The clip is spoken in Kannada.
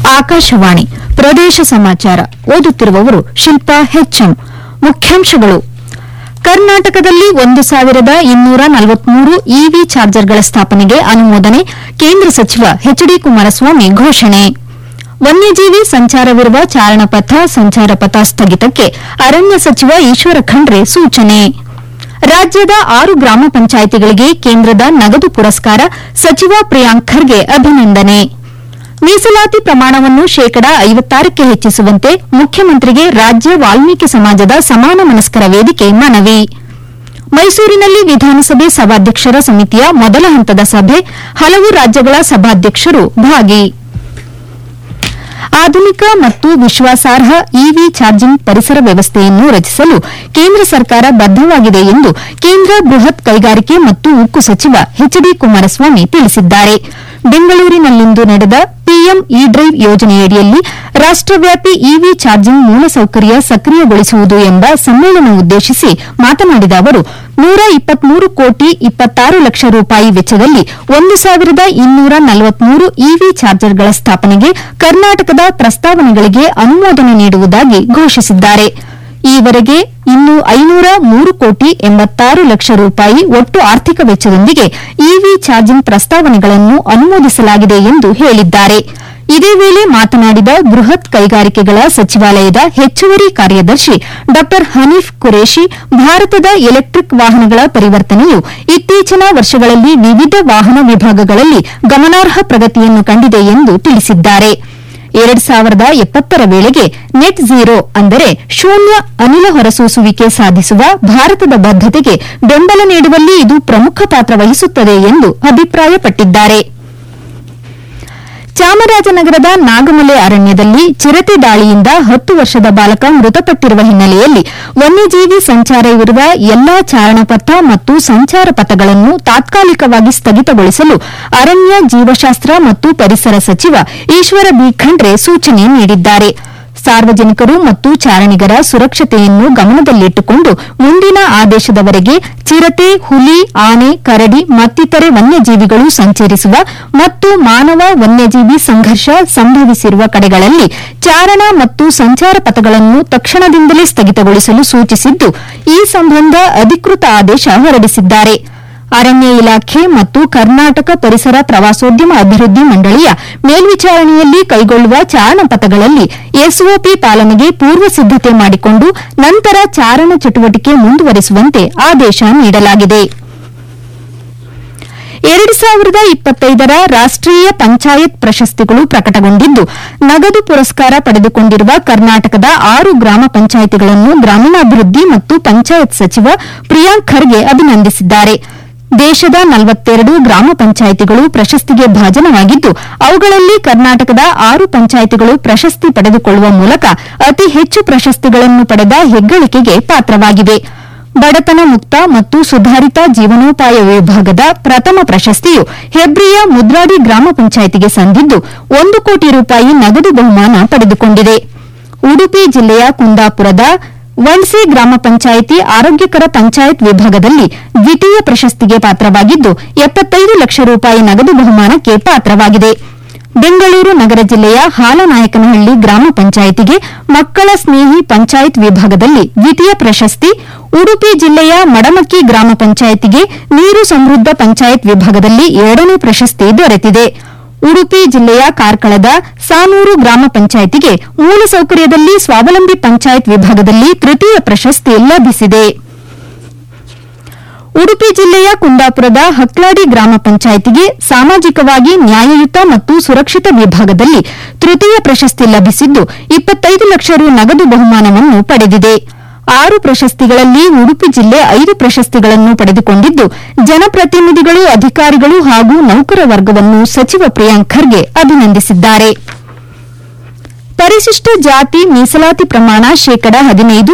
ಆಕಾಶವಾಣಿ ಪ್ರದೇಶ ಸಮಾಚಾರ ಓದುತ್ತಿರುವವರು ಶಿಲ್ಪಾ ಹೆಚ್ಎಂ ಮುಖ್ಯಾಂಶಗಳು ಕರ್ನಾಟಕದಲ್ಲಿ ಒಂದು ಸಾವಿರದ ಇನ್ನೂರ ನಲವತ್ಮೂರು ಇವಿ ಚಾರ್ಜರ್ಗಳ ಸ್ಥಾಪನೆಗೆ ಅನುಮೋದನೆ ಕೇಂದ್ರ ಸಚಿವ ಎಚ್ಡಿ ಕುಮಾರಸ್ವಾಮಿ ಘೋಷಣೆ ವನ್ಯಜೀವಿ ಸಂಚಾರವಿರುವ ಚಾರಣಪಥ ಸಂಚಾರ ಪಥ ಸ್ಥಗಿತಕ್ಕೆ ಅರಣ್ಯ ಸಚಿವ ಈಶ್ವರ ಖಂಡ್ರೆ ಸೂಚನೆ ರಾಜ್ಯದ ಆರು ಗ್ರಾಮ ಪಂಚಾಯಿತಿಗಳಿಗೆ ಕೇಂದ್ರದ ನಗದು ಪುರಸ್ಕಾರ ಸಚಿವ ಪ್ರಿಯಾಂಕ್ ಖರ್ಗೆ ಅಭಿನಂದನೆ ಮೀಸಲಾತಿ ಪ್ರಮಾಣವನ್ನು ಶೇಕಡಾ ಐವತ್ತಾರಕ್ಕೆ ಹೆಚ್ಚಿಸುವಂತೆ ಮುಖ್ಯಮಂತ್ರಿಗೆ ರಾಜ್ಯ ವಾಲ್ಮೀಕಿ ಸಮಾಜದ ಸಮಾನ ಮನಸ್ಕರ ವೇದಿಕೆ ಮನವಿ ಮೈಸೂರಿನಲ್ಲಿ ವಿಧಾನಸಭೆ ಸಭಾಧ್ಯಕ್ಷರ ಸಮಿತಿಯ ಮೊದಲ ಹಂತದ ಸಭೆ ಹಲವು ರಾಜ್ಯಗಳ ಸಭಾಧ್ಯಕ್ಷರು ಭಾಗಿ ಆಧುನಿಕ ಮತ್ತು ವಿಶ್ವಾಸಾರ್ಹ ಇವಿ ಚಾರ್ಜಿಂಗ್ ಪರಿಸರ ವ್ಯವಸ್ಥೆಯನ್ನು ರಚಿಸಲು ಕೇಂದ್ರ ಸರ್ಕಾರ ಬದ್ದವಾಗಿದೆ ಎಂದು ಕೇಂದ್ರ ಬೃಹತ್ ಕೈಗಾರಿಕೆ ಮತ್ತು ಉಕ್ಕು ಸಚಿವ ಎಚ್ಡಿ ಕುಮಾರಸ್ವಾಮಿ ತಿಳಿಸಿದ್ದಾರೆ ಬೆಂಗಳೂರಿನಲ್ಲಿಂದು ನಡೆದ ಪಿಎಂ ಇ ಡ್ರೈವ್ ಯೋಜನೆಯಡಿಯಲ್ಲಿ ರಾಷ್ಟವ್ಯಾಪಿ ಇವಿ ಚಾರ್ಜಿಂಗ್ ಮೂಲಸೌಕರ್ಯ ಸಕ್ರಿಯಗೊಳಿಸುವುದು ಎಂಬ ಸಮ್ಮೇಳನ ಉದ್ದೇಶಿಸಿ ಮಾತನಾಡಿದ ಅವರು ನೂರ ಇಪ್ಪತ್ಮೂರು ಕೋಟಿ ಇಪ್ಪತ್ತಾರು ಲಕ್ಷ ರೂಪಾಯಿ ವೆಚ್ಚದಲ್ಲಿ ಒಂದು ಸಾವಿರದ ಇನ್ನೂರ ನಲವತ್ಮೂರು ಇವಿ ಚಾರ್ಜರ್ಗಳ ಸ್ಥಾಪನೆಗೆ ಕರ್ನಾಟಕದ ಪ್ರಸ್ತಾವನೆಗಳಿಗೆ ಅನುಮೋದನೆ ನೀಡುವುದಾಗಿ ಘೋಷಿಸಿದ್ದಾರೆ ಈವರೆಗೆ ಇನ್ನು ಐನೂರ ಮೂರು ಕೋಟಿ ಎಂಬತ್ತಾರು ಲಕ್ಷ ರೂಪಾಯಿ ಒಟ್ಟು ಆರ್ಥಿಕ ವೆಚ್ಚದೊಂದಿಗೆ ಇವಿ ಚಾರ್ಜಿಂಗ್ ಪ್ರಸ್ತಾವನೆಗಳನ್ನು ಅನುಮೋದಿಸಲಾಗಿದೆ ಎಂದು ಹೇಳಿದ್ದಾರೆ ಇದೇ ವೇಳೆ ಮಾತನಾಡಿದ ಬೃಹತ್ ಕೈಗಾರಿಕೆಗಳ ಸಚಿವಾಲಯದ ಹೆಚ್ಚುವರಿ ಕಾರ್ಯದರ್ಶಿ ಡಾ ಹನೀಫ್ ಕುರೇಶಿ ಭಾರತದ ಎಲೆಕ್ಟ್ರಿಕ್ ವಾಹನಗಳ ಪರಿವರ್ತನೆಯು ಇತ್ತೀಚಿನ ವರ್ಷಗಳಲ್ಲಿ ವಿವಿಧ ವಾಹನ ವಿಭಾಗಗಳಲ್ಲಿ ಗಮನಾರ್ಹ ಪ್ರಗತಿಯನ್ನು ಕಂಡಿದೆ ಎಂದು ತಿಳಿಸಿದ್ದಾರೆ ಎರಡ್ ಸಾವಿರದ ಎಪ್ಪತ್ತರ ವೇಳೆಗೆ ನೆಟ್ ಝೀರೋ ಅಂದರೆ ಶೂನ್ಯ ಅನಿಲ ಹೊರಸೂಸುವಿಕೆ ಸಾಧಿಸುವ ಭಾರತದ ಬದ್ದತೆಗೆ ಬೆಂಬಲ ನೀಡುವಲ್ಲಿ ಇದು ಪ್ರಮುಖ ಪಾತ್ರ ವಹಿಸುತ್ತದೆ ಎಂದು ಅಭಿಪ್ರಾಯಪಟ್ಟಿದ್ದಾರೆ ಚಾಮರಾಜನಗರದ ನಾಗಮಲೆ ಅರಣ್ಯದಲ್ಲಿ ಚಿರತೆ ದಾಳಿಯಿಂದ ಹತ್ತು ವರ್ಷದ ಬಾಲಕ ಮೃತಪಟ್ಟಿರುವ ಹಿನ್ನೆಲೆಯಲ್ಲಿ ವನ್ಯಜೀವಿ ಸಂಚಾರವಿರುವ ಎಲ್ಲಾ ಚಾರಣಪಥ ಮತ್ತು ಸಂಚಾರ ಪಥಗಳನ್ನು ತಾತ್ಕಾಲಿಕವಾಗಿ ಸ್ಥಗಿತಗೊಳಿಸಲು ಅರಣ್ಯ ಜೀವಶಾಸ್ತ್ರ ಮತ್ತು ಪರಿಸರ ಸಚಿವ ಈಶ್ವರ ಬಿ ಖಂಡ್ರೆ ಸೂಚನೆ ನೀಡಿದ್ದಾರೆ ಸಾರ್ವಜನಿಕರು ಮತ್ತು ಚಾರಣಿಗರ ಸುರಕ್ಷತೆಯನ್ನು ಗಮನದಲ್ಲಿಟ್ಟುಕೊಂಡು ಮುಂದಿನ ಆದೇಶದವರೆಗೆ ಚಿರತೆ ಹುಲಿ ಆನೆ ಕರಡಿ ಮತ್ತಿತರೆ ವನ್ಯಜೀವಿಗಳು ಸಂಚರಿಸುವ ಮತ್ತು ಮಾನವ ವನ್ಯಜೀವಿ ಸಂಘರ್ಷ ಸಂಭವಿಸಿರುವ ಕಡೆಗಳಲ್ಲಿ ಚಾರಣ ಮತ್ತು ಸಂಚಾರ ಪಥಗಳನ್ನು ತಕ್ಷಣದಿಂದಲೇ ಸ್ಥಗಿತಗೊಳಿಸಲು ಸೂಚಿಸಿದ್ದು ಈ ಸಂಬಂಧ ಅಧಿಕೃತ ಆದೇಶ ಹೊರಡಿಸಿದ್ದಾರೆ ಅರಣ್ಯ ಇಲಾಖೆ ಮತ್ತು ಕರ್ನಾಟಕ ಪರಿಸರ ಪ್ರವಾಸೋದ್ಯಮ ಅಭಿವೃದ್ಧಿ ಮಂಡಳಿಯ ಮೇಲ್ವಿಚಾರಣೆಯಲ್ಲಿ ಕೈಗೊಳ್ಳುವ ಚಾರಣ ಪಥಗಳಲ್ಲಿ ಎಸ್ಒಪಿ ಪಾಲನೆಗೆ ಪೂರ್ವ ಸಿದ್ದತೆ ಮಾಡಿಕೊಂಡು ನಂತರ ಚಾರಣ ಚಟುವಟಿಕೆ ಮುಂದುವರಿಸುವಂತೆ ಆದೇಶ ನೀಡಲಾಗಿದೆ ಎರಡು ಸಾವಿರದ ಇಪ್ಪತ್ತೈದರ ರಾಷ್ಟೀಯ ಪಂಚಾಯತ್ ಪ್ರಶಸ್ತಿಗಳು ಪ್ರಕಟಗೊಂಡಿದ್ದು ನಗದು ಪುರಸ್ಕಾರ ಪಡೆದುಕೊಂಡಿರುವ ಕರ್ನಾಟಕದ ಆರು ಗ್ರಾಮ ಪಂಚಾಯಿತಿಗಳನ್ನು ಗ್ರಾಮೀಣಾಭಿವೃದ್ಧಿ ಮತ್ತು ಪಂಚಾಯತ್ ಸಚಿವ ಪ್ರಿಯಾಂಕ್ ಖರ್ಗೆ ಅಭಿನಂದಿಸಿದ್ದಾರೆ ದೇಶದ ನಲವತ್ತೆರಡು ಗ್ರಾಮ ಪಂಚಾಯಿತಿಗಳು ಪ್ರಶಸ್ತಿಗೆ ಭಾಜನವಾಗಿದ್ದು ಅವುಗಳಲ್ಲಿ ಕರ್ನಾಟಕದ ಆರು ಪಂಚಾಯಿತಿಗಳು ಪ್ರಶಸ್ತಿ ಪಡೆದುಕೊಳ್ಳುವ ಮೂಲಕ ಅತಿ ಹೆಚ್ಚು ಪ್ರಶಸ್ತಿಗಳನ್ನು ಪಡೆದ ಹೆಗ್ಗಳಿಕೆಗೆ ಪಾತ್ರವಾಗಿವೆ ಬಡತನ ಮುಕ್ತ ಮತ್ತು ಸುಧಾರಿತ ಜೀವನೋಪಾಯ ವಿಭಾಗದ ಪ್ರಥಮ ಪ್ರಶಸ್ತಿಯು ಹೆಬ್ರಿಯ ಮುದ್ರಾಡಿ ಗ್ರಾಮ ಪಂಚಾಯಿತಿಗೆ ಸಂದಿದ್ದು ಒಂದು ಕೋಟಿ ರೂಪಾಯಿ ನಗದು ಬಹುಮಾನ ಪಡೆದುಕೊಂಡಿದೆ ಉಡುಪಿ ಜಿಲ್ಲೆಯ ಕುಂದಾಪುರದ ವಣ್ಸೆ ಗ್ರಾಮ ಪಂಚಾಯಿತಿ ಆರೋಗ್ಯಕರ ಪಂಚಾಯತ್ ವಿಭಾಗದಲ್ಲಿ ದ್ವಿತೀಯ ಪ್ರಶಸ್ತಿಗೆ ಪಾತ್ರವಾಗಿದ್ದು ಎಪ್ಪತ್ತೈದು ಲಕ್ಷ ರೂಪಾಯಿ ನಗದು ಬಹುಮಾನಕ್ಕೆ ಪಾತ್ರವಾಗಿದೆ ಬೆಂಗಳೂರು ನಗರ ಜಿಲ್ಲೆಯ ಹಾಲನಾಯಕನಹಳ್ಳಿ ಗ್ರಾಮ ಪಂಚಾಯಿತಿಗೆ ಮಕ್ಕಳ ಸ್ನೇಹಿ ಪಂಚಾಯತ್ ವಿಭಾಗದಲ್ಲಿ ದ್ವಿತೀಯ ಪ್ರಶಸ್ತಿ ಉಡುಪಿ ಜಿಲ್ಲೆಯ ಮಡಮಕ್ಕಿ ಗ್ರಾಮ ಪಂಚಾಯಿತಿಗೆ ನೀರು ಸಮೃದ್ಧ ಪಂಚಾಯತ್ ವಿಭಾಗದಲ್ಲಿ ಎರಡನೇ ಪ್ರಶಸ್ತಿ ದೊರೆತಿದೆ ಉಡುಪಿ ಜಿಲ್ಲೆಯ ಕಾರ್ಕಳದ ಸಾನೂರು ಗ್ರಾಮ ಪಂಚಾಯಿತಿಗೆ ಮೂಲಸೌಕರ್ಯದಲ್ಲಿ ಸ್ವಾವಲಂಬಿ ಪಂಚಾಯತ್ ವಿಭಾಗದಲ್ಲಿ ತೃತೀಯ ಪ್ರಶಸ್ತಿ ಲಭಿಸಿದೆ ಉಡುಪಿ ಜಿಲ್ಲೆಯ ಕುಂದಾಪುರದ ಹಕ್ಲಾಡಿ ಗ್ರಾಮ ಪಂಚಾಯಿತಿಗೆ ಸಾಮಾಜಿಕವಾಗಿ ನ್ಯಾಯಯುತ ಮತ್ತು ಸುರಕ್ಷಿತ ವಿಭಾಗದಲ್ಲಿ ತೃತೀಯ ಪ್ರಶಸ್ತಿ ಲಭಿಸಿದ್ದು ಇಪ್ಪತ್ತೈದು ಲಕ್ಷ ರು ನಗದು ಬಹುಮಾನವನ್ನು ಪಡೆದಿದೆ ಆರು ಪ್ರಶಸ್ತಿಗಳಲ್ಲಿ ಉಡುಪಿ ಜಿಲ್ಲೆ ಐದು ಪ್ರಶಸ್ತಿಗಳನ್ನು ಪಡೆದುಕೊಂಡಿದ್ದು ಜನಪ್ರತಿನಿಧಿಗಳು ಅಧಿಕಾರಿಗಳು ಹಾಗೂ ನೌಕರ ವರ್ಗವನ್ನು ಸಚಿವ ಪ್ರಿಯಾಂಕ್ ಖರ್ಗೆ ಅಭಿನಂದಿಸಿದ್ದಾರೆ ಪರಿಶಿಷ್ಟ ಜಾತಿ ಮೀಸಲಾತಿ ಪ್ರಮಾಣ ಶೇಕಡ ಹದಿನೈದು